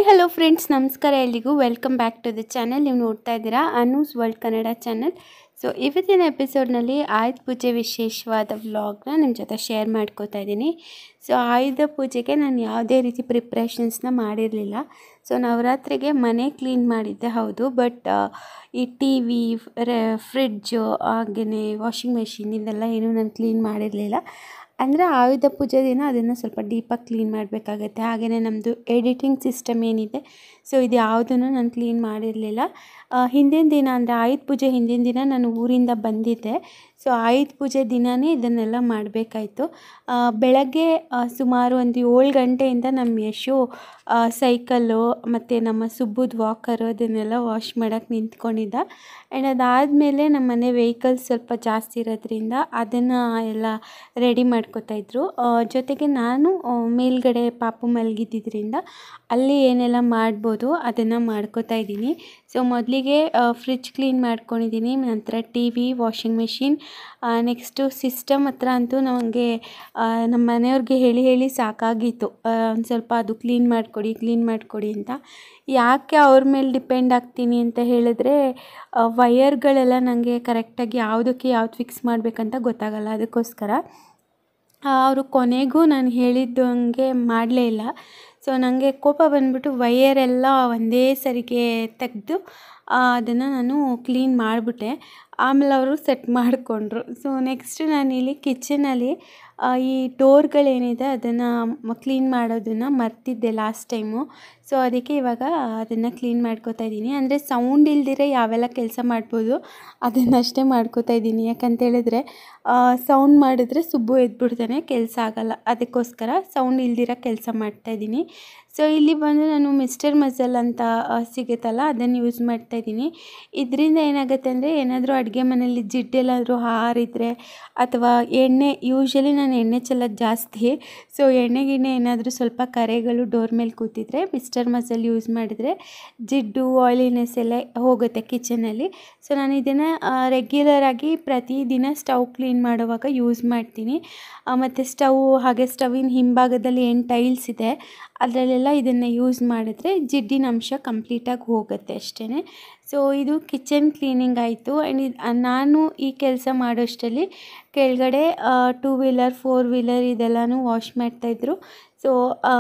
hi hello friends ನಮಸ್ಕಾರ ಎಲ್ರಿಗೂ welcome back to the channel ನೀವು ನೋಡ್ತಾ ಇದ್ದೀರಾ Anu's world Kannada channel so ಇವತ್ತಿನ ಎಪಿಸೋಡ್ನಲ್ಲಿ ಆಯುಧ ಪೂಜೆ ವಿಶೇಷವಾದ ವ್ಲಾಗ್ನ ನಿಮ್ಮ ಜೊತೆ ಶೇರ್ ಮಾಡ್ಕೋತಾ ಇದ್ದೀನಿ ಸೊ ಆಯುಧ ಪೂಜೆಗೆ ನಾನು ಯಾವುದೇ ರೀತಿ ಪ್ರಿಪ್ರೇಷನ್ಸ್ನ ಮಾಡಿರಲಿಲ್ಲ ಸೊ ನವರಾತ್ರಿಗೆ ಮನೆ ಕ್ಲೀನ್ ಮಾಡಿದ್ದೆ ಹೌದು ಬಟ್ ಈ ಟಿ ವಿ ಫ್ರಿಡ್ಜು ಹಾಗೆಯೇ ವಾಷಿಂಗ್ ಮೆಷಿನ್ ಇದೆಲ್ಲ ಏನೂ ನಾನು ಕ್ಲೀನ್ ಮಾಡಿರಲಿಲ್ಲ ಅಂದರೆ ಆಯುಧ ಪೂಜೆ ದಿನ ಅದನ್ನು ಸ್ವಲ್ಪ ಡೀಪಾಗಿ ಕ್ಲೀನ್ ಮಾಡಬೇಕಾಗತ್ತೆ ಹಾಗೆಯೇ ನಮ್ಮದು ಎಡಿಟಿಂಗ್ ಸಿಸ್ಟಮ್ ಏನಿದೆ ಸೊ ಇದು ಯಾವುದನ್ನು ನಾನು ಕ್ಲೀನ್ ಮಾಡಿರಲಿಲ್ಲ ಹಿಂದಿನ ದಿನ ಅಂದರೆ ಆಯುಧ ಪೂಜೆ ಹಿಂದಿನ ದಿನ ನಾನು ಊರಿಂದ ಬಂದಿದ್ದೆ ಸೊ ಆಯುಧ ಪೂಜೆ ದಿನವೇ ಇದನ್ನೆಲ್ಲ ಮಾಡಬೇಕಾಯ್ತು ಬೆಳಗ್ಗೆ ಆ, ಸುಮಾರು ಒಂದು ಏಳು ಗಂಟೆಯಿಂದ ನಮ್ಮ ಯಶು ಆ, ಸೈಕಲ್ಲು ಮತ್ತು ನಮ್ಮ ಸುಬ್ಬುದ ವಾಕರು ಅದನ್ನೆಲ್ಲ ವಾಶ್ ಮಾಡೋಕ್ಕೆ ನಿಂತ್ಕೊಂಡಿದ್ದ ಆ್ಯಂಡ್ ಅದಾದಮೇಲೆ ನಮ್ಮ ಮನೆ ವೆಹಿಕಲ್ಸ್ ಸ್ವಲ್ಪ ಜಾಸ್ತಿ ಇರೋದ್ರಿಂದ ಅದನ್ನು ಎಲ್ಲ ರೆಡಿ ಮಾಡ್ಕೋತಾ ಇದ್ರು ಆ, ಜೊತೆಗೆ ನಾನು ಆ, ಮೇಲ್ಗಡೆ ಪಾಪು ಮಲಗಿದ್ದಿದ್ರಿಂದ ಅಲ್ಲಿ ಏನೆಲ್ಲ ಮಾಡ್ಬೋದು ಅದನ್ನು ಮಾಡ್ಕೋತಾ ಇದ್ದೀನಿ ಸೊ ಮೊದಲಿಗೆ ಫ್ರಿಜ್ ಕ್ಲೀನ್ ಮಾಡ್ಕೊಂಡಿದ್ದೀನಿ ನಂತರ T V washing machine next system ಹತ್ರ ಅಂತೂ ನಮಗೆ ನಮ್ಮ ಮನೆಯವ್ರಿಗೆ ಹೇಳಿ ಹೇಳಿ ಸಾಕಾಗಿತ್ತು ಒಂದು ಸ್ವಲ್ಪ ಅದು ಕ್ಲೀನ್ ಮಾಡಿಕೊಡಿ ಕ್ಲೀನ್ ಮಾಡಿಕೊಡಿ ಅಂತ ಯಾಕೆ ಅವ್ರ ಮೇಲೆ ಡಿಪೆಂಡ್ ಆಗ್ತೀನಿ ಅಂತ ಹೇಳಿದ್ರೆ ವಯರ್ಗಳೆಲ್ಲ ನನಗೆ ಕರೆಕ್ಟಾಗಿ ಯಾವುದಕ್ಕೆ ಯಾವ್ದು ಫಿಕ್ಸ್ ಮಾಡಬೇಕಂತ ಗೊತ್ತಾಗಲ್ಲ ಅದಕ್ಕೋಸ್ಕರ ಅವರು ಕೊನೆಗೂ ನಾನು ಹೇಳಿದ್ದು ಹಂಗೆ ಮಾಡಲೇ ಇಲ್ಲ ಸೊ ನನಗೆ ಕೋಪ ಬಂದ್ಬಿಟ್ಟು ವಯರೆಲ್ಲ ಒಂದೇ ಸರಿಗೆ ತೆಗೆದು ಅದನ್ನು ನಾನು ಕ್ಲೀನ್ ಮಾಡಿಬಿಟ್ಟೆ ಆಮೇಲೆ ಅವರು ಸೆಟ್ ಮಾಡಿಕೊಂಡ್ರು ಸೊ ನೆಕ್ಸ್ಟ್ ನಾನಿಲ್ಲಿ ಕಿಚನಲ್ಲಿ ಈ ಡೋರ್ಗಳೇನಿದೆ ಅದನ್ನು ಕ್ಲೀನ್ ಮಾಡೋದನ್ನು ಮರ್ತಿದ್ದೆ ಲಾಸ್ಟ್ ಟೈಮು ಸೊ ಅದಕ್ಕೆ ಇವಾಗ ಅದನ್ನು ಕ್ಲೀನ್ ಮಾಡ್ಕೋತಾ ಇದ್ದೀನಿ ಅಂದರೆ ಸೌಂಡ್ ಇಲ್ದಿರೆ ಯಾವೆಲ್ಲ ಕೆಲಸ ಮಾಡ್ಬೋದು ಅದನ್ನಷ್ಟೇ ಮಾಡ್ಕೋತಾ ಇದ್ದೀನಿ ಯಾಕಂತೇಳಿದ್ರೆ ಸೌಂಡ್ ಮಾಡಿದ್ರೆ ಸುಬ್ಬು ಎದ್ಬಿಡ್ತಾನೆ ಕೆಲಸ ಆಗಲ್ಲ ಅದಕ್ಕೋಸ್ಕರ ಸೌಂಡ್ ಇಲ್ದಿರೋ ಕೆಲಸ ಮಾಡ್ತಾಯಿದ್ದೀನಿ ಸೊ ಇಲ್ಲಿ ಬಂದು ನಾನು ಮಿಸ್ಟರ್ ಮಸಲ್ ಅಂತ ಆ, ಸಿಗುತ್ತಲ್ಲ ಅದನ್ನು ಯೂಸ್ ಮಾಡ್ತಾ ಇದ್ದೀನಿ ಇದರಿಂದ ಏನಾಗುತ್ತೆ ಅಂದರೆ ಏನಾದರೂ ಅಡುಗೆ ಮನೆಯಲ್ಲಿ ಜಿಡ್ಡೆಲ್ಲಾದರೂ ಹಾರಿದರೆ ಅಥವಾ ಎಣ್ಣೆ ಯೂಶ್ವಲಿ ನಾನು ಎಣ್ಣೆ ಚೆಲ್ಲೋದು ಜಾಸ್ತಿ ಸೊ ಎಣ್ಣೆ ಗಿಣ್ಣೆ ಏನಾದರೂ ಸ್ವಲ್ಪ ಕರೆಗಳು ಡೋರ್ ಮೇಲೆ ಕೂತಿದ್ರೆ ಮಿಸ್ಟರ್ ಮಸಲ್ ಯೂಸ್ ಮಾಡಿದರೆ ಜಿಡ್ಡು ಆಯಿಲಿನೆಸ್ ಎಲ್ಲ ಹೋಗುತ್ತೆ ಕಿಚನಲ್ಲಿ ಸೊ ನಾನು ಇದನ್ನು ರೆಗ್ಯುಲರಾಗಿ ಪ್ರತಿದಿನ ಸ್ಟವ್ ಕ್ಲೀನ್ ಮಾಡುವಾಗ ಯೂಸ್ ಮಾಡ್ತೀನಿ ಮತ್ತು ಸ್ಟವ್ ಹಾಗೆ ಸ್ಟವಿನ ಹಿಂಭಾಗದಲ್ಲಿ ಏನು ಟೈಲ್ಸ್ ಇದೆ ಅದರಲ್ಲೆಲ್ಲ ಇದನ್ನು ಯೂಸ್ ಮಾಡಿದ್ರೆ ಜಿಡ್ಡಿನ ಅಂಶ ಕಂಪ್ಲೀಟಾಗಿ ಹೋಗುತ್ತೆ ಅಷ್ಟೇ ಸೊ ಇದು ಕಿಚನ್ ಕ್ಲೀನಿಂಗ್ ಆಯಿತು ಆ್ಯಂಡ್ ಇದು ನಾನು ಈ ಕೆಲಸ ಮಾಡೋಷ್ಟರಲ್ಲಿ ಕೆಳಗಡೆ ಟೂ ವೀಲರ್ ಫೋರ್ ವೀಲರ್ ಇದೆಲ್ಲನೂ ವಾಶ್ ಮಾಡ್ತಾಯಿದ್ರು ಸೊ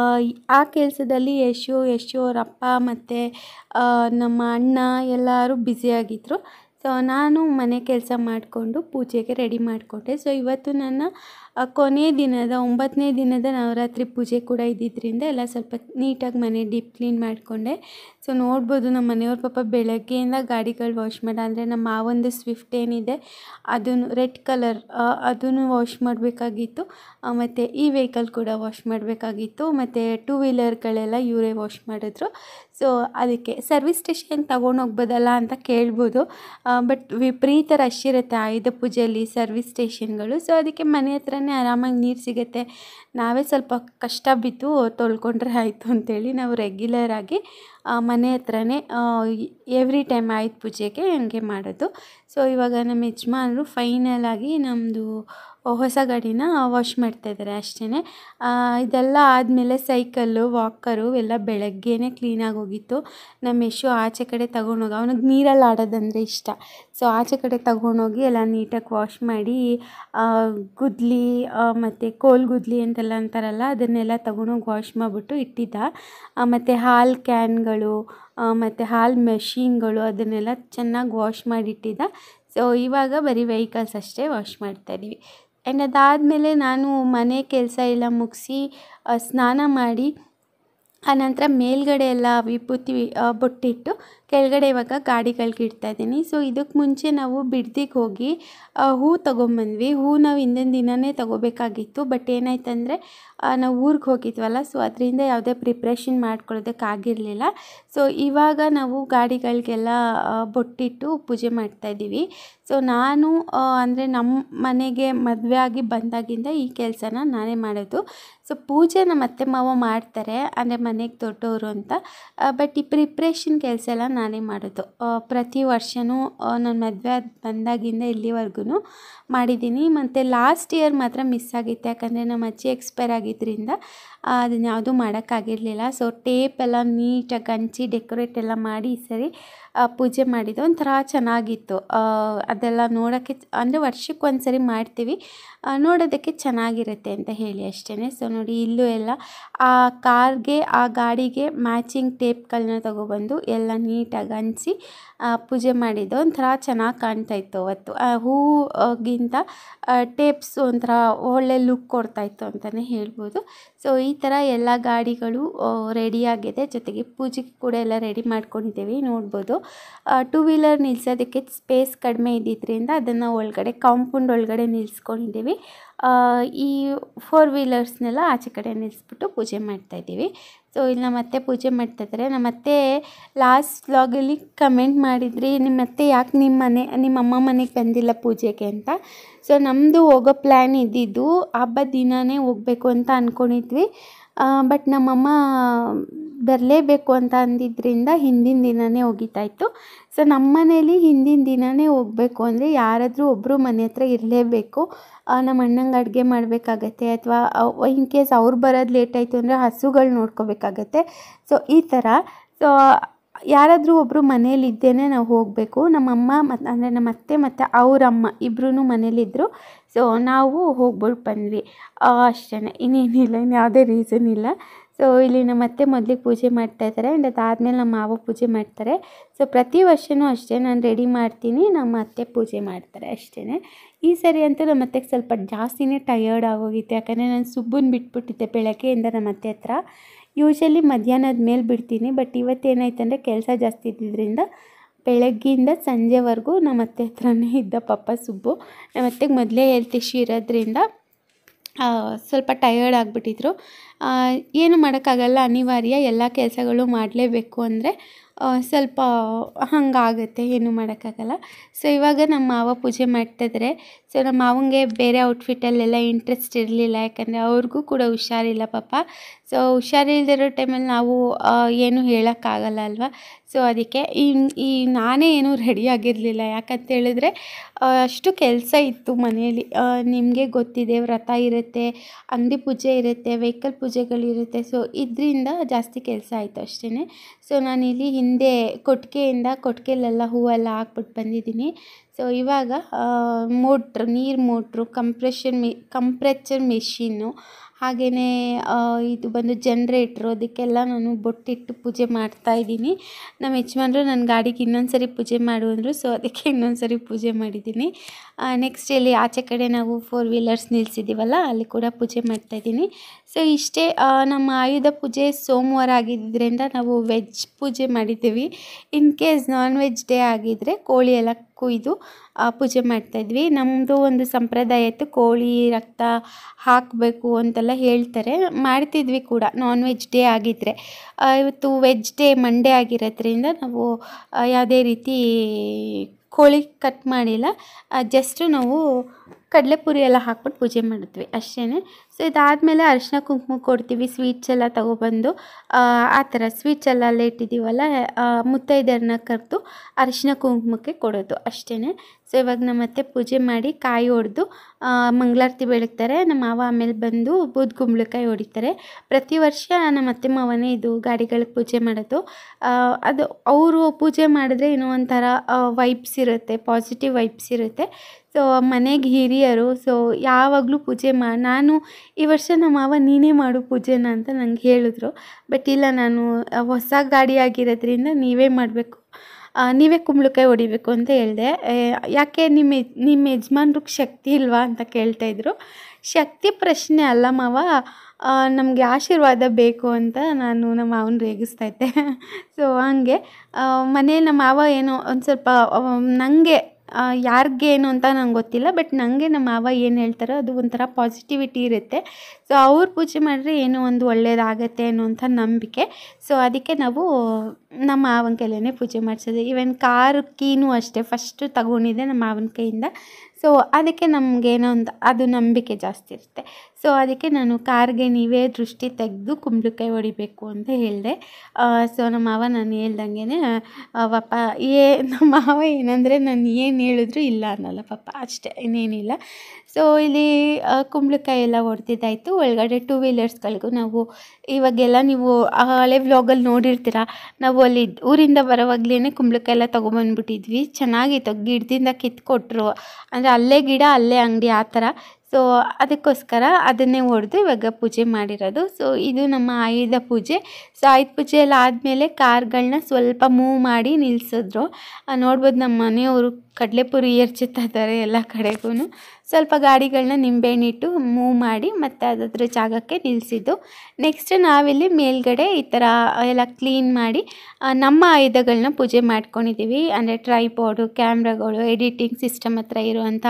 ಆ ಕೆಲಸದಲ್ಲಿ ಯಶು ಯಶು ಅವ್ರ ಅಪ್ಪ ಮತ್ತು ನಮ್ಮ ಅಣ್ಣ ಎಲ್ಲರೂ ಬ್ಯುಸಿಯಾಗಿದ್ದರು ಸೊ ನಾನು ಮನೆ ಕೆಲಸ ಮಾಡಿಕೊಂಡು ಪೂಜೆಗೆ ರೆಡಿ ಮಾಡಿಕೊಟ್ಟೆ ಸೊ ಇವತ್ತು ನನ್ನ ಆ, ಕೊನೆಯ ದಿನದ ಒಂಬತ್ತನೇ ದಿನದ ನವರಾತ್ರಿ ಪೂಜೆ ಕೂಡ ಇದ್ದಿದ್ದರಿಂದ ಎಲ್ಲ ಸ್ವಲ್ಪ ನೀಟಾಗಿ ಮನೆ ಡೀಪ್ ಕ್ಲೀನ್ ಮಾಡಿಕೊಂಡೆ ಸೊ ನೋಡ್ಬೋದು ನಮ್ಮ ಮನೆಯವ್ರ ಪಾಪ ಬೆಳಗ್ಗೆಯಿಂದ ಗಾಡಿಗಳು ವಾಶ್ ಮಾಡಿ ಅಂದರೆ ನಮ್ಮ ಮಾವಂದು ಸ್ವಿಫ್ಟ್ ಏನಿದೆ ಅದನ್ನು ರೆಡ್ ಕಲರ್ ಅದನ್ನು ವಾಶ್ ಮಾಡಬೇಕಾಗಿತ್ತು ಮತ್ತು ಈ ವೆಹಿಕಲ್ ಕೂಡ ವಾಶ್ ಮಾಡಬೇಕಾಗಿತ್ತು ಮತ್ತು ಟೂ ವೀಲರ್ಗಳೆಲ್ಲ ಇವರೇ ವಾಶ್ ಮಾಡಿದ್ರು ಸೊ ಅದಕ್ಕೆ ಸರ್ವಿಸ್ ಸ್ಟೇಷನ್ ತೊಗೊಂಡೋಗ್ಬೋದಲ್ಲ ಅಂತ ಕೇಳ್ಬೋದು ಬಟ್ ವಿಪರೀತ ರಶ್ ಇರುತ್ತೆ ಆಯುಧ ಪೂಜೆಯಲ್ಲಿ ಸರ್ವಿಸ್ ಸ್ಟೇಷನ್ಗಳು ಸೊ ಅದಕ್ಕೆ ಮನೆ ಹತ್ರನೇ ಆರಾಮಾಗಿ ನೀರು ಸಿಗುತ್ತೆ ನಾವೇ ಸ್ವಲ್ಪ ಕಷ್ಟ ಬಿದ್ದು ತೊಳ್ಕೊಂಡ್ರೆ ಆಯಿತು ಅಂತೇಳಿ ನಾವು ರೆಗ್ಯುಲರ್ ಆಗಿ ಆ, ಮನೆ ಹತ್ರನೇ ಎವ್ರಿ ಟೈಮ್ ಆಯುಧ ಪೂಜೆಗೆ ಹಂಗೆ ಮಾಡೋದು ಸೊ ಇವಾಗ ನಮ್ಮ ಯಜಮಾನರು ಫೈನಲ್ ಆಗಿ ನಮ್ಮದು ಹೊಸ ಗಾಡಿನ ವಾಶ್ ಮಾಡ್ತಾಯಿದ್ದಾರೆ ಅಷ್ಟೇ ಇದೆಲ್ಲ ಆದಮೇಲೆ ಸೈಕಲ್ಲು ವಾಕರು ಎಲ್ಲ ಬೆಳಗ್ಗೆನೇ ಕ್ಲೀನಾಗಿ ಹೋಗಿತ್ತು ನಮ್ಮ ಯಶು ಆಚೆ ಕಡೆ ತಗೊಂಡೋಗಿ ಅವನಿಗೆ ನೀರಲ್ಲಿ ಆಡೋದಂದರೆ ಇಷ್ಟ ಸೊ ಆಚೆ ಕಡೆ ತಗೊಂಡೋಗಿ ಎಲ್ಲ ನೀಟಾಗಿ ವಾಶ್ ಮಾಡಿ ಆ, ಗುದ್ಲಿ ಮತ್ತು ಕೋಲ್ ಗುದ್ಲಿ ಅಂತೆಲ್ಲ ಅಂತಾರಲ್ಲ ಅದನ್ನೆಲ್ಲ ತಗೊಂಡೋಗಿ ವಾಶ್ ಮಾಡಿಬಿಟ್ಟು ಇಟ್ಟಿದ್ದ ಮತ್ತು ಹಾಲು ಕ್ಯಾನ್ಗಳು ಮತ್ತು ಹಾಲು ಮೆಷಿನ್ಗಳು ಅದನ್ನೆಲ್ಲ ಚೆನ್ನಾಗಿ ವಾಶ್ ಮಾಡಿಟ್ಟಿದ್ದ ಸೊ ಇವಾಗ ಬರೀ ವೆಹಿಕಲ್ಸ್ ಅಷ್ಟೇ ವಾಶ್ ಮಾಡ್ತಾಯಿದ್ದೀವಿ ಆ್ಯಂಡ್ ಅದಾದಮೇಲೆ ನಾನು ಮನೆ ಕೆಲಸ ಎಲ್ಲ ಮುಗಿಸಿ ಸ್ನಾನ ಮಾಡಿ ಆನಂತರ ಮೇಲ್ಗಡೆ ಎಲ್ಲ ವಿಭೂತಿ ಆ, ಬೊಟ್ಟಿಟ್ಟು ಕೆಳಗಡೆ ಇವಾಗ ಗಾಡಿಗಳ್ಗೆ ಇಡ್ತಾ ಇದ್ದೀನಿ ಸೊ ಇದಕ್ಕೆ ಮುಂಚೆ ನಾವು ಬಿಡ್ದಿಗೆ ಹೋಗಿ ಆ, ಹೂ ತೊಗೊಂಬಂದ್ವಿ ಹೂ ನಾವು ಹಿಂದಿನ ದಿನವೇ ತೊಗೋಬೇಕಾಗಿತ್ತು ಬಟ್ ಏನಾಯ್ತಂದರೆ ನಾವು ಊರಿಗೆ ಹೋಗಿದ್ವಲ್ಲ ಸೊ ಅದರಿಂದ ಯಾವುದೇ ಪ್ರಿಪ್ರೇಷನ್ ಮಾಡ್ಕೊಳ್ಳೋದಕ್ಕಾಗಿರಲಿಲ್ಲ ಸೊ ಇವಾಗ ನಾವು ಗಾಡಿಗಳಿಗೆಲ್ಲ ಆ, ಬೊಟ್ಟಿಟ್ಟು ಪೂಜೆ ಮಾಡ್ತಾಯಿದ್ದೀವಿ ಸೊ ನಾನು ಅಂದರೆ ನಮ್ಮ ಮನೆಗೆ ಮದುವೆ ಆಗಿ ಬಂದಾಗಿಂದ ಈ ಕೆಲಸನ ನಾನೇ ಮಾಡೋದು ಸೊ ಪೂಜೆ ನಮ್ಮ ಅತ್ತೆ ಮಾವ ಮಾಡ್ತಾರೆ ಅಂದರೆ ಮನೆಗೆ ದೊಡ್ಡವರು ಅಂತ ಬಟ್ ಈ ಪ್ರಿಪ್ರೇಷನ್ ಕೆಲಸ ಎಲ್ಲ ನಾನೇ ಮಾಡೋದು ಆ, ಪ್ರತಿ ವರ್ಷವೂ ನನ್ನ ಮದುವೆ ಬಂದಾಗಿಂದ ಇಲ್ಲಿವರೆಗೂ ಮಾಡಿದ್ದೀನಿ ಮತ್ತು ಲಾಸ್ಟ್ ಇಯರ್ ಮಾತ್ರ ಮಿಸ್ ಆಗಿತ್ತು ಯಾಕಂದರೆ ನಮ್ಮ ಅಜ್ಜಿ ಎಕ್ಸ್ಪೈರ್ ಆಗಿದ್ದರಿಂದ ಅದನ್ನು ಯಾವುದೂ ಮಾಡೋಕ್ಕಾಗಿರಲಿಲ್ಲ ಸೊ ಟೇಪ್ ಎಲ್ಲ ನೀಟಾಗಿ ಹಂಚಿ ಡೆಕೋರೇಟ್ ಎಲ್ಲ ಮಾಡಿ ಈ ಸರಿ ಆ, ಪೂಜೆ ಮಾಡಿದ್ದು ಒಂಥರ ಚೆನ್ನಾಗಿತ್ತು ಆ, ಅದೆಲ್ಲ ನೋಡೋಕ್ಕೆ ಅಂದರೆ ವರ್ಷಕ್ಕೆ ಒಂದು ಸರಿ ಮಾಡ್ತೀವಿ ಆ, ನೋಡೋದಕ್ಕೆ ಚೆನ್ನಾಗಿರುತ್ತೆ ಅಂತ ಹೇಳಿ ಅಷ್ಟೇ ಸೊ ನೋಡಿ ಇಲ್ಲೂ ಎಲ್ಲ ಆ ಕಾರ್ಗೆ ಆ ಗಾಡಿಗೆ ಮ್ಯಾಚಿಂಗ್ ಟೇಪ್ಗಳನ್ನ ತಗೊಬಂದು ಎಲ್ಲ ನೀಟಾಗಿ ಹಂಚಿ ಆ, ಪೂಜೆ ಮಾಡಿದ್ದು ಒಂಥರ ಚೆನ್ನಾಗಿ ಕಾಣ್ತಾ ಇತ್ತು ಅವತ್ತು ಆ ಹೂಗಿಂತ ಟೇಪ್ಸ್ ಒಂಥರ ಒಳ್ಳೆ ಲುಕ್ ಕೊಡ್ತಾ ಇತ್ತು ಅಂತಲೇ ಹೇಳ್ಬೋದು ಸೊ ಈ ಥರ ಎಲ್ಲ ಗಾಡಿಗಳು ರೆಡಿಯಾಗಿದೆ ಜೊತೆಗೆ ಪೂಜೆಗೆ ಕೂಡ ಎಲ್ಲ ರೆಡಿ ಮಾಡ್ಕೊಂಡಿದ್ದೀವಿ ನೋಡ್ಬೋದು ಟೂ ವೀಲರ್ ನಿಲ್ಸೋದಕ್ಕೆ ಸ್ಪೇಸ್ ಕಡಿಮೆ ಇದ್ದಿದ್ದರಿಂದ ಅದನ್ನು ಒಳಗಡೆ ಕಾಂಪೌಂಡ್ ಒಳಗಡೆ ನಿಲ್ಲಿಸ್ಕೊಂಡಿದ್ದೀವಿ ಆ, ಈ ಫೋರ್ ವೀಲರ್ಸ್ನೆಲ್ಲ ಆಚೆ ಕಡೆ ನಿಲ್ಲಿಸ್ಬಿಟ್ಟು ಪೂಜೆ ಮಾಡ್ತಾಯಿದ್ದೀವಿ ಸೊ ಇಲ್ಲಿ ನಮ್ಮ ಅತ್ತೆ ಪೂಜೆ ಮಾಡ್ತಾಯಿದ್ದಾರೆ ನಮ್ಮ ಅತ್ತೆ ಲಾಸ್ಟ್ ವ್ಲಾಗಲ್ಲಿ ಕಮೆಂಟ್ ಮಾಡಿದ್ರಿ ನಿಮ್ಮ ಅತ್ತೆ ಯಾಕೆ ನಿಮ್ಮ ಮನೆ ನಿಮ್ಮ ಅಮ್ಮ ಮನೆಗೆ ಬಂದಿಲ್ಲ ಪೂಜೆಗೆ ಅಂತ ಸೊ ನಮ್ಮದು ಹೋಗೋ ಪ್ಲ್ಯಾನ್ ಇದ್ದಿದ್ದು ಹಬ್ಬದ ದಿನವೇ ಹೋಗಬೇಕು ಅಂತ ಅಂದ್ಕೊಂಡಿದ್ವಿ ಬಟ್ ನಮ್ಮಮ್ಮ ಬರಲೇಬೇಕು ಅಂತ ಅಂದಿದ್ದರಿಂದ ಹಿಂದಿನ ದಿನವೇ ಹೋಗಿತ್ತಾಯಿತು ಸೊ ನಮ್ಮ ಮನೇಲಿ ಹಿಂದಿನ ದಿನವೇ ಹೋಗಬೇಕು ಅಂದರೆ ಯಾರಾದರೂ ಒಬ್ಬರು ಮನೆ ಹತ್ರ ಇರಲೇಬೇಕು ನಮ್ಮ ಅಣ್ಣಂಗೆ ಅಡುಗೆ ಮಾಡಬೇಕಾಗತ್ತೆ ಅಥವಾ ಇನ್ ಕೇಸ್ ಅವ್ರು ಬರೋದು ಲೇಟ್ ಆಯಿತು ಅಂದರೆ ಹಸುಗಳು ನೋಡ್ಕೋಬೇಕಾಗತ್ತೆ ಸೊ ಈ ಥರ ಸೊ ಯಾರಾದರೂ ಒಬ್ಬರು ಮನೇಲಿ ಇದ್ದೇನೆ ನಾವು ಹೋಗಬೇಕು ನಮ್ಮಮ್ಮ ಮತ್ತು ಅಂದರೆ ನಮ್ಮ ಅತ್ತೆ ಮತ್ತು ಅವ್ರ ಅಮ್ಮ ಇಬ್ಬರೂ ಮನೇಲಿದ್ದರು ಸೊ ನಾವು ಹೋಗ್ಬಿಟ್ಟು ಬಂದ್ವಿ ಅಷ್ಟೇ ಇನ್ನೇನಿಲ್ಲ ಇನ್ನು ಯಾವುದೇ ರೀಸನ್ ಇಲ್ಲ ಸೊ ಇಲ್ಲಿ ನಮ್ಮ ಅತ್ತೆ ಮೊದಲಿಗೆ ಪೂಜೆ ಮಾಡ್ತಾ ಇದ್ದಾರೆ ಆ್ಯಂಡ್ ಅದಾದಮೇಲೆ ನಮ್ಮ ಮಾವ ಪೂಜೆ ಮಾಡ್ತಾರೆ ಸೊ ಪ್ರತಿ ವರ್ಷವೂ ಅಷ್ಟೇ ನಾನು ರೆಡಿ ಮಾಡ್ತೀನಿ ನಮ್ಮ ಅತ್ತೆ ಪೂಜೆ ಮಾಡ್ತಾರೆ ಅಷ್ಟೇ ಈ ಸರಿ ಅಂತೂ ನಮ್ಮ ಅತ್ತೆಗೆ ಸ್ವಲ್ಪ ಜಾಸ್ತಿನೇ ಟಯರ್ಡ್ ಆಗೋಗಿತ್ತು ಯಾಕಂದರೆ ನಾನು ಸುಬ್ಬನ ಬಿಟ್ಬಿಟ್ಟಿದ್ದೆ ಬೆಳಗ್ಗೆಯಿಂದ ನಮ್ಮ ಅತ್ತೆ ಹತ್ರ ಯೂಶಲಿ ಮಧ್ಯಾಹ್ನದ ಮೇಲೆ ಬಿಡ್ತೀನಿ ಬಟ್ ಇವತ್ತೇನಾಯ್ತಂದರೆ ಕೆಲಸ ಜಾಸ್ತಿ ಇದ್ದಿದ್ದರಿಂದ ಬೆಳಗ್ಗಿಂದ ಸಂಜೆವರೆಗೂ ನಮ್ಮ ಅತ್ತೆ ಹತ್ರನೇ ಇದ್ದ ಪಾಪ ಸುಬ್ಬು ನಮ್ಮ ಅತ್ತೆಗೆ ಮೊದಲೇ ಹೆಲ್ತ್ ಇಶ್ಯೂ ಇರೋದ್ರಿಂದ ಆ, ಸ್ವಲ್ಪ ಟಯರ್ಡ್ ಆಗಿಬಿಟ್ಟಿದ್ರು ಏನು ಮಾಡೋಕ್ಕಾಗಲ್ಲ ಅನಿವಾರ್ಯ ಎಲ್ಲ ಕೆಲಸಗಳು ಮಾಡಲೇಬೇಕು ಅಂದರೆ ಸ್ವಲ್ಪ ಹಾಗಾಗುತ್ತೆ ಏನು ಮಾಡೋಕ್ಕಾಗಲ್ಲ ಸೊ ಇವಾಗ ನಮ್ಮ ಮಾವ ಪೂಜೆ ಮಾಡ್ತಾಯಿದ್ದಾರೆ ಸೊ ನಮ್ಮ ಮಾವಂಗೆ ಬೇರೆ ಔಟ್ಫಿಟ್ಟಲ್ಲೆಲ್ಲ ಇಂಟ್ರೆಸ್ಟ್ ಇರಲಿಲ್ಲ ಯಾಕಂದರೆ ಅವ್ರಿಗೂ ಕೂಡ ಹುಷಾರಿಲ್ಲ ಪಾಪ ಸೊ ಹುಷಾರಿಲ್ದಿರೋ ಟೈಮಲ್ಲಿ ನಾವು ಆ, ಏನು ಹೇಳೋಕ್ಕಾಗಲ್ಲ ಅಲ್ವಾ ಸೊ ಅದಕ್ಕೆ ಈ ಈ ನಾನೇ ಏನೂ ರೆಡಿ ಆಗಿರಲಿಲ್ಲ ಯಾಕಂತ ಹೇಳಿದ್ರೆ ಆ, ಅಷ್ಟು ಕೆಲಸ ಇತ್ತು ಮನೆಯಲ್ಲಿ ನಿಮಗೆ ಗೊತ್ತಿದೆ ವ್ರತ ಇರುತ್ತೆ ಅಂಗಡಿ ಪೂಜೆ ಇರುತ್ತೆ ವೆಹಿಕಲ್ ಪೂಜೆಗಳಿರುತ್ತೆ ಸೊ ಇದರಿಂದ ಜಾಸ್ತಿ ಕೆಲಸ ಆಯಿತು ಅಷ್ಟೇ ಸೊ ನಾನಿಲ್ಲಿ ಹಿಂದೆ ಕೊಟ್ಟಿಗೆಯಿಂದ ಕೊಟ್ಟಿಗೆಲೆಲ್ಲ ಹೂವೆಲ್ಲ ಹಾಕ್ಬಿಟ್ಟು ಬಂದಿದ್ದೀನಿ ಸೊ ಇವಾಗ ಮೋಟ್ರ್ ನೀರು ಮೋಟ್ರು ಕಂಪ್ರೆಷನ್ ಮಿ ಕಂಪ್ರೆಚರ್ ಮೆಷಿನ್ನು ಹಾಗೆಯೇ ಇದು ಬಂದು ಜನ್ರೇಟ್ರು ಅದಕ್ಕೆಲ್ಲ ನಾನು ಬೊಟ್ಟಿಟ್ಟು ಪೂಜೆ ಮಾಡ್ತಾ ಇದ್ದೀನಿ ನಮ್ಮ ಯಜಮಾನ್ರು ನನ್ನ ಗಾಡಿಗೆ ಇನ್ನೊಂದು ಸರಿ ಪೂಜೆ ಮಾಡು ಅಂದರು ಸೊ ಅದಕ್ಕೆ ಇನ್ನೊಂದು ಸರಿ ಪೂಜೆ ಮಾಡಿದ್ದೀನಿ ನೆಕ್ಸ್ಟ್ ಇಲ್ಲಿ ಆಚೆ ಕಡೆ ನಾವು ಫೋರ್ ವೀಲರ್ಸ್ ನಿಲ್ಸಿದ್ದೀವಲ್ಲ ಅಲ್ಲಿ ಕೂಡ ಪೂಜೆ ಮಾಡ್ತಾಯಿದ್ದೀನಿ ಸೊ ಇಷ್ಟೇ ಆ, ನಮ್ಮ ಆಯುಧ ಪೂಜೆ ಸೋಮವಾರ ಆಗಿದ್ದರಿಂದ ನಾವು ವೆಜ್ ಪೂಜೆ ಮಾಡಿದ್ದೀವಿ in case non veg day ಆಗಿದ್ದರೆ ಕೋಳಿ ಎಲ್ಲ ಕುಯ್ದು ಆ, ಪೂಜೆ ಮಾಡ್ತಾಯಿದ್ವಿ ನಮ್ಮದು ಒಂದು ಸಂಪ್ರದಾಯ ಇತ್ತು ಕೋಳಿ ರಕ್ತ ಹಾಕಬೇಕು ಅಂತೆಲ್ಲ ಹೇಳ್ತಾರೆ ಮಾಡ್ತಿದ್ವಿ ಕೂಡ ನಾನ್ ವೆಜ್ ಡೇ ಆಗಿದ್ದರೆ ಆ, ಇವತ್ತು ವೆಜ್ ಡೇ ಮಂಡೇ ಆಗಿರೋದ್ರಿಂದ ನಾವು ಆ, ಯಾವುದೇ ರೀತಿ ಕೋಳಿ ಕಟ್ ಮಾಡಿಲ್ಲ ಜಸ್ಟು ನಾವು ಕಡಲೆಪುರಿ ಎಲ್ಲ ಹಾಕ್ಬಿಟ್ಟು ಪೂಜೆ ಮಾಡಿದ್ವಿ ಅಷ್ಟೇ ಸೊ ಇದಾದಮೇಲೆ ಅರಿಶಿನ ಕುಂಕುಮ ಕೊಡ್ತೀವಿ ಸ್ವೀಟ್ಸ್ ಎಲ್ಲ ತೊಗೊಬಂದು ಆ ಆ ಥರ ಸ್ವೀಟ್ಸ್ ಎಲ್ಲ ಅಲ್ಲೇ ಇಟ್ಟಿದ್ದೀವಲ್ಲ ಆ, ಮುತ್ತೈದೆಯರನ್ನ ಕರೆದು ಅರಿಶಿನ ಕುಂಕುಮಕ್ಕೆ ಕೊಡೋದು ಅಷ್ಟೇ ಸೊ ಇವಾಗ ನಮ್ಮ ಅತ್ತೆ ಪೂಜೆ ಮಾಡಿ ಕಾಯಿ ಹೊಡೆದು ಮಂಗಳಾರತಿ ಬೆಳಗ್ತಾರೆ ನಮ್ಮ ಮಾವ ಆಮೇಲೆ ಬಂದು ಬೂದ್ ಕುಂಬಳಕಾಯಿ ಹೊಡಿತಾರೆ ಪ್ರತಿ ವರ್ಷ ನಮ್ಮ ಅತ್ತೆ ಮಾವನೇ ಇದು ಗಾಡಿಗಳಿಗೆ ಪೂಜೆ ಮಾಡೋದು ಆ, ಅದು ಅವರು ಪೂಜೆ ಮಾಡಿದ್ರೆ ಏನೋ ಒಂಥರ ವೈಬ್ಸ್ ಇರುತ್ತೆ ಪಾಸಿಟಿವ್ ವೈಬ್ಸ್ ಇರುತ್ತೆ ಸೊ ಮನೆಗೆ ಹಿರಿಯರು ಸೊ ಯಾವಾಗಲೂ ಪೂಜೆ ಮಾ ನಾನು ಈ ವರ್ಷ ನಮ್ಮ ಮಾವ ನೀನೇ ಮಾಡು ಪೂಜೆನ ಅಂತ ನಂಗೆ ಹೇಳಿದ್ರು ಬಟ್ ಇಲ್ಲ ನಾನು ಆ, ಹೊಸ ಗಾಡಿ ಆಗಿರೋದ್ರಿಂದ ನೀವೇ ಮಾಡಬೇಕು ನೀವೇ ಕುಂಬಳಕಾಯಿ ಹೊಡಿಬೇಕು ಅಂತ ಹೇಳಿದೆ ಯಾಕೆ ನಿಮ್ಮ ಯಜ್- ನಿಮ್ಮ ಯಜಮಾನ್ರಿಗೆ ಶಕ್ತಿ ಇಲ್ವಾ ಅಂತ ಕೇಳ್ತಾಯಿದ್ರು ಶಕ್ತಿ ಪ್ರಶ್ನೆ ಅಲ್ಲ ಮಾವ ನಮಗೆ ಆಶೀರ್ವಾದ ಬೇಕು ಅಂತ ನಾನು ನಮ್ಮ ಮಾವನ ರೇಗಿಸ್ತಾ ಇದ್ದೆ ಸೊ ಹಂಗೆ ಮನೇಲಿ ನಮ್ಮ ಮಾವ ಏನೋ ಒಂದು ಸ್ವಲ್ಪ ನನಗೆ ಯಾರಿಗೇನು ಅಂತ ನಂಗೆ ಗೊತ್ತಿಲ್ಲ ಬಟ್ ನನಗೆ ನಮ್ಮ ಮಾವ ಏನು ಹೇಳ್ತಾರೋ ಅದು ಒಂಥರ ಪಾಸಿಟಿವಿಟಿ ಇರುತ್ತೆ ಸೊ ಅವ್ರು ಪೂಜೆ ಮಾಡಿದ್ರೆ ಏನೋ ಒಂದು ಒಳ್ಳೇದಾಗತ್ತೆ ಅನ್ನೋಂಥ ನಂಬಿಕೆ ಸೊ ಅದಕ್ಕೆ ನಾವು ನಮ್ಮ ಮಾವನ ಕೈಲೇ ಪೂಜೆ ಮಾಡಿಸೋದು ಈವನ್ ಕಾರ್ ಕೀನೂ ಅಷ್ಟೇ ಫಸ್ಟು ತಗೊಂಡಿದ್ದೆ ನಮ್ಮ ಮಾವನ ಕೈಯಿಂದ ಸೊ ಅದಕ್ಕೆ ನಮಗೇನೋ ಒಂದು ಅದು ನಂಬಿಕೆ ಜಾಸ್ತಿ ಇರುತ್ತೆ ಸೊ ಅದಕ್ಕೆ ನಾನು ಕಾರ್ಗೆ ನೀವೇ ದೃಷ್ಟಿ ತೆಗೆದು ಕುಂಬಳಕಾಯಿ ಹೊಡಿಬೇಕು ಅಂತ ಹೇಳಿದೆ ಸೊ ನಮ್ಮ ಮಾವ ನಾನು ಹೇಳ್ದಂಗೆ ಪಾಪ ಏ ನಮ್ಮ ಮಾವ ಏನಂದರೆ ನಾನು ಏನು ಹೇಳಿದ್ರು ಇಲ್ಲ ಅನ್ನಲ್ಲ ಪಾಪ ಅಷ್ಟೇ ಇನ್ನೇನಿಲ್ಲ ಸೊ ಇಲ್ಲಿ ಆ, ಕುಂಬಳಕಾಯಿ ಎಲ್ಲ ಹೊಡೆದಿದ್ದಾಯಿತು ಒಳಗಡೆ ಟೂ ವೀಲರ್ಸ್ಗಳಿಗೂ ನಾವು ಇವಾಗೆಲ್ಲ ನೀವು ಆ ಹಳೆ ವ್ಲಾಗಲ್ಲಿ ನೋಡಿರ್ತೀರ ನಾವು ಅಲ್ಲಿ ಊರಿಂದ ಬರೋವಾಗ್ಲೇ ಕುಂಬಳಕಾಯಿ ಎಲ್ಲ ತೊಗೊಂಬಂದ್ಬಿಟ್ಟಿದ್ವಿ ಚೆನ್ನಾಗಿತ್ತು ಗಿಡದಿಂದ ಕಿತ್ಕೊಟ್ರು ಅಂದರೆ ಅಲ್ಲೇ ಗಿಡ ಅಲ್ಲೇ ಅಂಗಡಿ ಆ ಥರ ಸೊ ಅದಕ್ಕೋಸ್ಕರ ಅದನ್ನೇ ಹೊಡೆದು ಇವಾಗ ಪೂಜೆ ಮಾಡಿರೋದು ಸೊ ಇದು ನಮ್ಮ ಆಯುಧ ಪೂಜೆ ಸೊ ಆಯುಧ ಪೂಜೆ ಎಲ್ಲ ಆದಮೇಲೆ ಕಾರ್ಗಳನ್ನ ಸ್ವಲ್ಪ ಮೂವ್ ಮಾಡಿ ನಿಲ್ಲಿಸಿದ್ರು ಆ, ನೋಡ್ಬೋದು ನಮ್ಮ ಮನೆಯವರು ಕಡಲೆಪುರಿ ಎರ್ಚುತ್ತಾ ಇದ್ದಾರೆ ಎಲ್ಲ ಕಡೆಗೂ ಸ್ವಲ್ಪ ಗಾಡಿಗಳನ್ನ ನಿಂಬೆಹಣ್ಣಿಟ್ಟು ಮೂವ್ ಮಾಡಿ ಮತ್ತು ಅದ್ರ ಜಾಗಕ್ಕೆ ನಿಲ್ಲಿಸಿದ್ದು ನೆಕ್ಸ್ಟ್ ನಾವಿಲ್ಲಿ ಮೇಲ್ಗಡೆ ಈ ಥರ ಎಲ್ಲ ಕ್ಲೀನ್ ಮಾಡಿ ಆ, ನಮ್ಮ ಆಯುಧಗಳನ್ನ ಪೂಜೆ ಮಾಡ್ಕೊಂಡಿದ್ದೀವಿ ಅಂದರೆ ಟ್ರೈಪಾಡು ಕ್ಯಾಮ್ರಾಗಳು ಎಡಿಟಿಂಗ್ ಸಿಸ್ಟಮ್ ಹತ್ರ ಇರುವಂಥ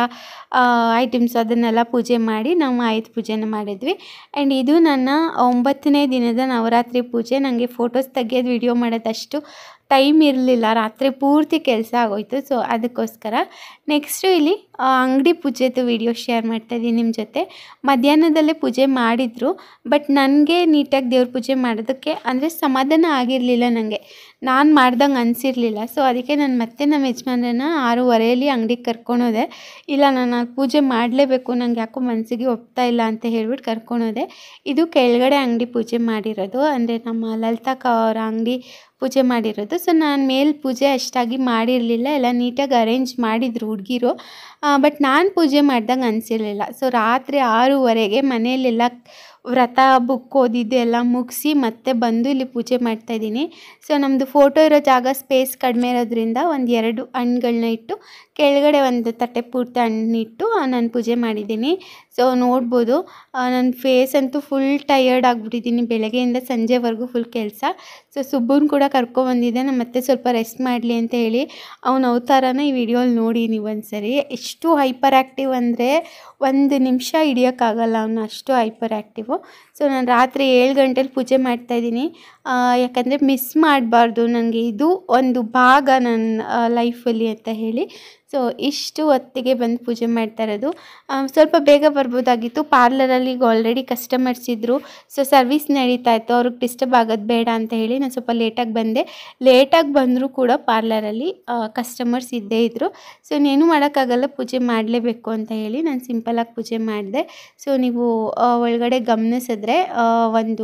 ಐಟಮ್ಸ್ ಅದನ್ನೆಲ್ಲ ಪೂಜೆ ಮಾಡಿ ನಾವು ಆಯುಧ ಪೂಜೆನ ಮಾಡಿದ್ವಿ ಆ್ಯಂಡ್ ಇದು ನನ್ನ ಒಂಬತ್ತನೇ ದಿನದ ನವರಾತ್ರಿ ಪೂಜೆ ನನಗೆ ಫೋಟೋಸ್ ತೆಗಿಯೋದು ವಿಡಿಯೋ ಮಾಡೋದಷ್ಟು ಟೈಮ್ ಇರಲಿಲ್ಲ ರಾತ್ರಿ ಪೂರ್ತಿ ಕೆಲಸ ಆಗೋಯ್ತು ಸೊ ಅದಕ್ಕೋಸ್ಕರ ನೆಕ್ಸ್ಟು ಇಲ್ಲಿ ಅಂಗಡಿ ಪೂಜೆದು ವಿಡಿಯೋ ಶೇರ್ ಮಾಡ್ತಾಯಿದ್ದೀನಿ ನಿಮ್ಮ ಜೊತೆ ಮಧ್ಯಾಹ್ನದಲ್ಲೇ ಪೂಜೆ ಮಾಡಿದರು ಬಟ್ ನನಗೆ ನೀಟಾಗಿ ದೇವ್ರ ಪೂಜೆ ಮಾಡೋದಕ್ಕೆ ಅಂದರೆ ಸಮಾಧಾನ ಆಗಿರಲಿಲ್ಲ ನನಗೆ ನಾನು ಮಾಡ್ದಂಗೆ ಅನಿಸಿರ್ಲಿಲ್ಲ ಸೊ ಅದಕ್ಕೆ ನಾನು ಮತ್ತೆ ನಮ್ಮ ಯಜಮಾನರನ್ನ ಆರೂವರೆಯಲ್ಲಿ ಅಂಗಡಿಗೆ ಕರ್ಕೊಂಡೋದೆ ಇಲ್ಲ ನಾನು ಆ ಪೂಜೆ ಮಾಡಲೇಬೇಕು ನಂಗೆ ಯಾಕೋ ಮನಸ್ಸಿಗೆ ಒಪ್ತಾ ಇಲ್ಲ ಅಂತ ಹೇಳ್ಬಿಟ್ಟು ಕರ್ಕೊಂಡೋದೆ ಇದು ಕೆಳಗಡೆ ಅಂಗಡಿ ಪೂಜೆ ಮಾಡಿರೋದು ಅಂದರೆ ನಮ್ಮ ಲಲಿತಾಕ ಅವರ ಅಂಗಡಿ ಪೂಜೆ ಮಾಡಿರೋದು ಸೊ ನಾನು ಮೇಲ್ ಪೂಜೆ ಅಷ್ಟಾಗಿ ಮಾಡಿರಲಿಲ್ಲ ಎಲ್ಲ ನೀಟಾಗಿ ಅರೇಂಜ್ ಮಾಡಿದ್ರು ಹುಡುಗಿರು ಬಟ್ ನಾನು ಪೂಜೆ ಮಾಡ್ದಂಗೆ ಅನಿಸಿರ್ಲಿಲ್ಲ ಸೊ ರಾತ್ರಿ ಆರೂವರೆಗೆ ಮನೆಯಲ್ಲೆಲ್ಲ ವ್ರತ ಬುಕ್ ಓದಿದ್ದು ಎಲ್ಲ ಮುಗಿಸಿ ಮತ್ತೆ ಬಂದು ಇಲ್ಲಿ ಪೂಜೆ ಮಾಡ್ತಾಯಿದ್ದೀನಿ ಸೊ ನಮ್ಮದು ಫೋಟೋ ಇರೋ ಜಾಗ ಸ್ಪೇಸ್ ಕಡಿಮೆ ಇರೋದ್ರಿಂದ ಒಂದು ಎರಡು ಹಣ್ಗಳನ್ನ ಇಟ್ಟು ಕೆಳಗಡೆ ಒಂದು ತಟ್ಟೆ ಪೂರ್ತಿ ಹಣ್ಣಿಟ್ಟು ನಾನು ಪೂಜೆ ಮಾಡಿದ್ದೀನಿ ಸೊ ನೋಡ್ಬೋದು ನನ್ನ ಫೇಸ್ ಅಂತೂ ಫುಲ್ ಟಯರ್ಡ್ ಆಗಿಬಿಟ್ಟಿದ್ದೀನಿ ಬೆಳಗ್ಗೆಯಿಂದ ಸಂಜೆವರೆಗೂ ಫುಲ್ ಕೆಲಸ ಸೊ ಸುಬ್ಬುನ್ ಕೂಡ ಕರ್ಕೊಬಂದಿದ್ದೆ ನಾನು ಮತ್ತೆ ಸ್ವಲ್ಪ ರೆಸ್ಟ್ ಮಾಡಲಿ ಅಂತ ಹೇಳಿ ಅವನ ಅವತಾರನ ಈ ವಿಡಿಯೋಲಿ ನೋಡಿ ನೀವು ಒಂದ್ಸರಿ ಎಷ್ಟು ಹೈಪರ್ ಆ್ಯಕ್ಟಿವ್ ಅಂದರೆ ಒಂದು ನಿಮಿಷ ಹಿಡಿಯೋಕ್ಕಾಗಲ್ಲ ಅವನು ಅಷ್ಟು ಹೈಪರ್ ಆ್ಯಕ್ಟಿವು ಸೊ ನಾನು ರಾತ್ರಿ ಏಳು ಗಂಟೆಲಿ ಪೂಜೆ ಮಾಡ್ತಾಯಿದ್ದೀನಿ ಯಾಕಂದರೆ ಮಿಸ್ ಮಾಡಬಾರ್ದು ನನಗೆ ಇದು ಒಂದು ಭಾಗ ನನ್ನ ಲೈಫಲ್ಲಿ ಅಂತ ಹೇಳಿ ಸೊ ಇಷ್ಟು ಹೊತ್ತಿಗೆ ಬಂದು ಪೂಜೆ ಮಾಡ್ತಾ ಇರೋದು ಆ, ಸ್ವಲ್ಪ ಬೇಗ ಬರ್ಬೋದಾಗಿತ್ತು ಪಾರ್ಲರಲ್ಲಿ ಈಗ ಆಲ್ರೆಡಿ ಕಸ್ಟಮರ್ಸ್ ಇದ್ದರು ಸೊ ಸರ್ವಿಸ್ ನಡೀತಾ ಇತ್ತು ಅವ್ರಿಗೆ ಡಿಸ್ಟರ್ಬ್ ಆಗೋದು ಬೇಡ ಅಂತ ಹೇಳಿ ನಾನು ಸ್ವಲ್ಪ ಲೇಟಾಗಿ ಬಂದೆ ಲೇಟಾಗಿ ಬಂದರೂ ಕೂಡ ಪಾರ್ಲರಲ್ಲಿ ಕಸ್ಟಮರ್ಸ್ ಇದ್ದೇ ಇದ್ದರು ಸೊ ಇನ್ನೇನು ಮಾಡೋಕ್ಕಾಗಲ್ಲ ಪೂಜೆ ಮಾಡಲೇಬೇಕು ಅಂತ ಹೇಳಿ ನಾನು ಸಿಂಪಲಾಗಿ ಪೂಜೆ ಮಾಡಿದೆ ಸೊ ನೀವು ಆ, ಒಳಗಡೆ ಗಮನಿಸಿದ್ರೆ ಆ, ಒಂದು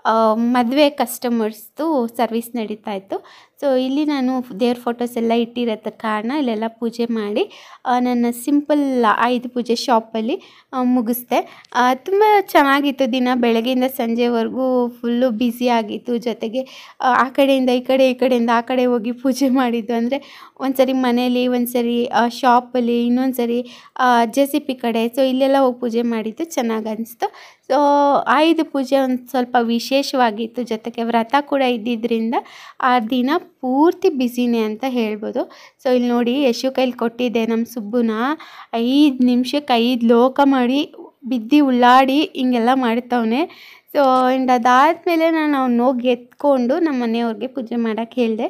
ಮದುವೆ ಕಸ್ಟಮರ್ಸ್ದು ಸರ್ವಿಸ್ ನಡೀತಾ ಇತ್ತು ಸೊ ಇಲ್ಲಿ ನಾನು ದೇವ್ರ ಫೋಟೋಸ್ ಎಲ್ಲ ಇಟ್ಟಿರೋದ ಕಾರಣ ಇಲ್ಲೆಲ್ಲ ಪೂಜೆ ಮಾಡಿ ಆ, ನನ್ನ ಸಿಂಪಲ್ ಆಯುಧ ಪೂಜೆ ಶಾಪಲ್ಲಿ ಆ, ಮುಗಿಸ್ದೆ ತುಂಬ ಚೆನ್ನಾಗಿತ್ತು ದಿನ ಬೆಳಗ್ಗೆಯಿಂದ ಸಂಜೆವರೆಗೂ ಫುಲ್ಲು ಬ್ಯುಸಿ ಆಗಿತ್ತು ಜೊತೆಗೆ ಆ ಆ ಕಡೆಯಿಂದ ಈ ಕಡೆ ಈ ಕಡೆಯಿಂದ ಆ ಕಡೆ ಹೋಗಿ ಪೂಜೆ ಮಾಡಿದ್ದು ಅಂದರೆ ಒಂದ್ಸರಿ ಮನೇಲಿ ಒಂದ್ಸರಿ ಶಾಪಲ್ಲಿ ಇನ್ನೊಂದು ಸರಿ ಜೆ ಸಿ ಪಿ ಕಡೆ ಸೊ ಇಲ್ಲೆಲ್ಲ ಹೋಗಿ ಪೂಜೆ ಮಾಡಿದ್ದು ಚೆನ್ನಾಗಿ ಅನಿಸ್ತು ಸೊ ಆಯುಧ ಪೂಜೆ ಒಂದು ಸ್ವಲ್ಪ ವಿಶೇಷವಾಗಿತ್ತು ಜೊತೆಗೆ ವ್ರತ ಕೂಡ ಇದ್ದಿದ್ದರಿಂದ ಆ ದಿನ ಪೂರ್ತಿ ಬ್ಯುಸಿನೇ ಅಂತ ಹೇಳ್ಬೋದು ಸೊ ಇಲ್ಲಿ ನೋಡಿ ಯಶು ಕೈಲಿ ಕೊಟ್ಟಿದ್ದೆ ನಮ್ಮ ಸುಬ್ಬುನ ಐದು ನಿಮಿಷಕ್ಕೆ ಐದು ಲೋಕ ಮಾಡಿ ಬಿದ್ದು ಉಳ್ಳಾಡಿ ಹಿಂಗೆಲ್ಲ ಮಾಡ್ತವನೆ ಸೊ ಆ್ಯಂಡ್ ಅದಾದಮೇಲೆ ನಾನು ಅವ್ನು ಹೋಗಿ ಎತ್ಕೊಂಡು ನಮ್ಮ ಮನೆಯವ್ರಿಗೆ ಪೂಜೆ ಮಾಡೋಕ್ಕೆ ಹೇಳಿದೆ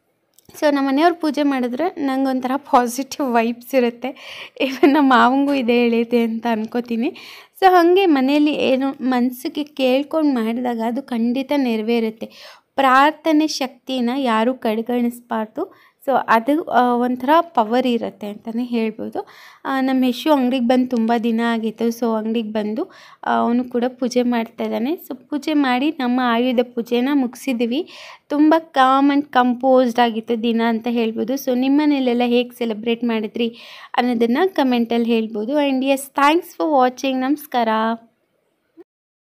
ಸೊ ನಮ್ಮ ಮನೆಯವ್ರು ಪೂಜೆ ಮಾಡಿದ್ರೆ ನಂಗೆ ಒಂಥರ ಪಾಸಿಟಿವ್ ವೈಬ್ಸ್ ಇರುತ್ತೆ ಇವನ್ ನಮ್ಮ ಮಾವಂಗೂ ಇದೆ ಹೇಳಿದೆ ಅಂತ ಅನ್ಕೋತೀನಿ ಸೊ ಹಾಗೆ ಮನೆಯಲ್ಲಿ ಏನು ಮನಸ್ಸಿಗೆ ಕೇಳ್ಕೊಂಡು ಮಾಡಿದಾಗ ಅದು ಖಂಡಿತ ನೆರವೇರುತ್ತೆ ಪ್ರಾರ್ಥನೆ ಶಕ್ತಿನ ಯಾರೂ ಕಡೆಗಣಿಸ್ಬಾರ್ದು ಸೊ ಅದು ಆ, ಒಂಥರ ಪವರ್ ಇರುತ್ತೆ ಅಂತಲೇ ಹೇಳ್ಬೋದು ಆ, ನಮ್ಮ ಯಶು ಅಂಗಡಿಗೆ ಬಂದು ತುಂಬ ದಿನ ಆಗಿತ್ತು ಸೊ ಅಂಗಡಿಗೆ ಬಂದು ಅವನು ಕೂಡ ಪೂಜೆ ಮಾಡ್ತಾ ಇದ್ದಾನೆ ಸೊ ಪೂಜೆ ಮಾಡಿ ನಮ್ಮ ಆಯುಧ ಪೂಜೆನ ಮುಗಿಸಿದ್ವಿ ತುಂಬ ಕಾಮ್ ಆ್ಯಂಡ್ ಕಂಪೋಸ್ಡ್ ಆಗಿತ್ತು ದಿನ ಅಂತ ಹೇಳ್ಬೋದು ಸೊ ನಿಮ್ಮ ಮನೇಲೆಲ್ಲ ಹೇಗೆ ಸೆಲೆಬ್ರೇಟ್ ಮಾಡಿದ್ರಿ ಅನ್ನೋದನ್ನು ಕಮೆಂಟಲ್ಲಿ ಹೇಳ್ಬೋದು ಆ್ಯಂಡ್ ಎಸ್ ಥ್ಯಾಂಕ್ಸ್ ಫಾರ್ ವಾಚಿಂಗ್ ನಮಸ್ಕಾರ